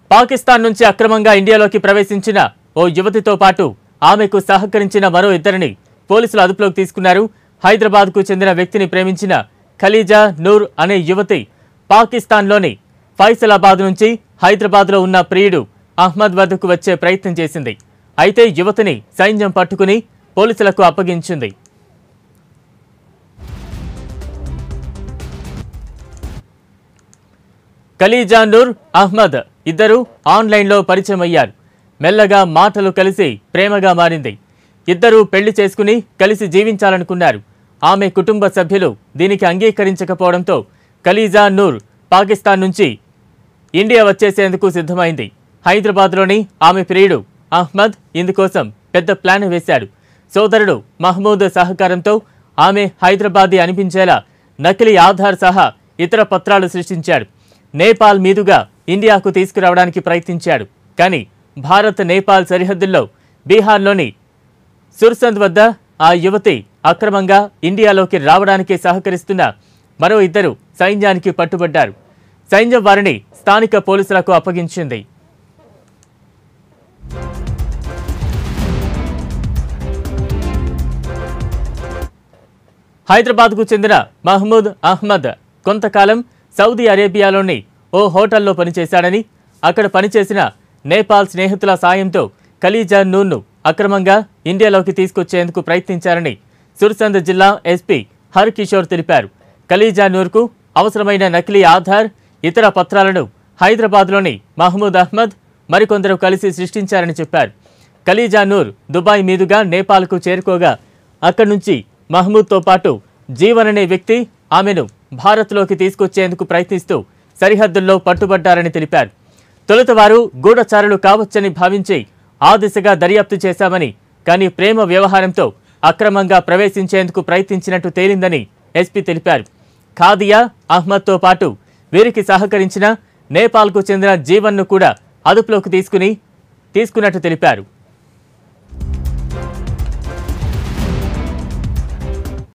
పాకిస్తాన్ నుంచి అక్రమంగా ఇండియాలోకి ప్రవేశించిన ఓ యువతితో పాటు ఆమెకు సహకరించిన మరో ఇద్దరిని పోలీసులు అదుపులోకి తీసుకున్నారు హైదరాబాద్కు చెందిన వ్యక్తిని ప్రేమించిన ఖలీజా నూర్ అనే యువతి పాకిస్తాన్లోని ఫైసలాబాద్ నుంచి హైదరాబాద్లో ఉన్న ప్రియుడు అహ్మద్ వద్దకు వచ్చే ప్రయత్నం చేసింది అయితే యువతిని సైన్యం పట్టుకుని పోలీసులకు అప్పగించింది ఖలీజా నూర్ అహ్మద్ ఇద్దరు ఆన్లైన్లో పరిచయం అయ్యారు మెల్లగా మాటలు కలిసి ప్రేమగా మారింది ఇద్దరూ పెళ్లి చేసుకుని కలిసి జీవించాలనుకున్నారు ఆమె కుటుంబ సభ్యులు దీనికి అంగీకరించకపోవడంతో ఖలీజా నూర్ పాకిస్తాన్ నుంచి ఇండియా వచ్చేసేందుకు సిద్ధమైంది హైదరాబాద్లోని ఆమె ప్రియుడు అహ్మద్ ఇందుకోసం పెద్ద ప్లాన్ వేశాడు సోదరుడు మహమూద్ సహకారంతో ఆమె హైదరాబాదీ అనిపించేలా నకిలీ ఆధార్ సహా ఇతర పత్రాలు సృష్టించాడు నేపాల్ మీదుగా ఇండియాకు తీసుకురావడానికి ప్రయత్నించాడు కానీ భారత్ నేపాల్ సరిహద్దుల్లో బీహార్లోని సుర్సంద్ వద్ద ఆ యువతి అక్రమంగా ఇండియాలోకి రావడానికి సహకరిస్తున్న మరో ఇద్దరు సైన్యానికి పట్టుబడ్డారు సైన్యం వారిని స్థానిక పోలీసులకు అప్పగించింది హైదరాబాద్కు చెందిన మహమూద్ అహ్మద్ కొంతకాలం సౌదీ అరేబియాలోని ఓ హోటల్లో పనిచేశాడని అక్కడ పనిచేసిన నేపాల్ స్నేహితుల సాయంతో ఖలీజా నూన్ను అక్రమంగా ఇండియాలోకి తీసుకొచ్చేందుకు ప్రయత్నించారని సుర్సంద్ జిల్లా ఎస్పీ హర్ కిషోర్ తెలిపారు ఖలీజా నూర్కు అవసరమైన నకిలీ ఆధార్ ఇతర పత్రాలను హైదరాబాద్లోని మహమూద్ అహ్మద్ మరికొందరు కలిసి సృష్టించారని చెప్పారు ఖలీజా నూర్ దుబాయ్ మీదుగా నేపాల్కు చేరుకోగా అక్కడి నుంచి మహమూద్తో పాటు జీవన్ అనే వ్యక్తి ఆమెను భారత్లోకి తీసుకొచ్చేందుకు ప్రయత్నిస్తూ సరిహద్దుల్లో పట్టుబడ్డారని తెలిపారు తొలుత వారు గూఢచారులు కావచ్చని భావించి ఆ దిశగా దర్యాప్తు చేశామని కానీ ప్రేమ వ్యవహారంతో అక్రమంగా ప్రవేశించేందుకు ప్రయత్నించినట్టు తేలిందని ఎస్పీ తెలిపారు ఖాదియా అహ్మద్తో పాటు వీరికి సహకరించిన నేపాల్కు చెందిన జీవన్ను కూడా అదుపులోకి తీసుకుని తీసుకున్నట్టు తెలిపారు